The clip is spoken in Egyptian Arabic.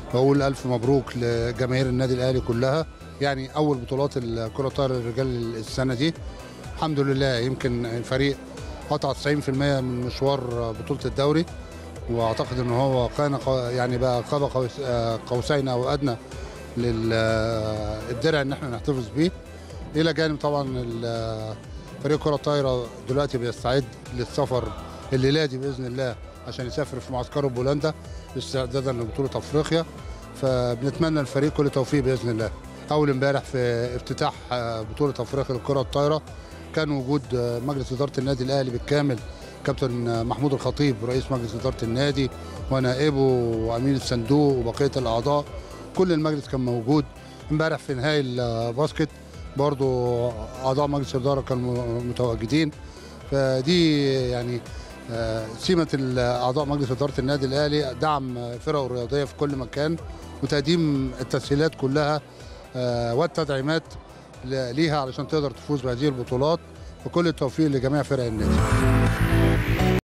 بقول الف مبروك لجماهير النادي الاهلي كلها يعني اول بطولات الكره الطايره للرجال السنه دي الحمد لله يمكن الفريق قطع 90% من مشوار بطوله الدوري واعتقد ان هو كان قو- يعني بقى قاب قوس- آه، قوسين او ادنى للدرع ان احنا نحتفظ بيه الى جانب طبعا ال- فريق كره الطايره دلوقتي بيستعد للسفر الليلادي باذن الله عشان يسافر في معسكره بولندا استعدادا لبطوله افريقيا فبنتمنى الفريق كل توفيق باذن الله اول امبارح في افتتاح آه، بطوله افريقيا للكره الطايره كان وجود آه، مجلس اداره النادي الاهلي بالكامل كابتن آه، محمود الخطيب رئيس مجلس اداره النادي ونائبه وامين الصندوق وبقيه الاعضاء كل المجلس كان موجود امبارح في نهائي الباسكت برضو اعضاء مجلس الاداره كانوا متواجدين فدي يعني آه، سمه ال- اعضاء مجلس اداره النادي الاهلي دعم الفرق الرياضيه في كل مكان وتقديم التسهيلات كلها آه، والتدعيمات ل- ليها علشان تقدر تفوز بهذه البطولات وكل التوفيق لجميع فرق النادي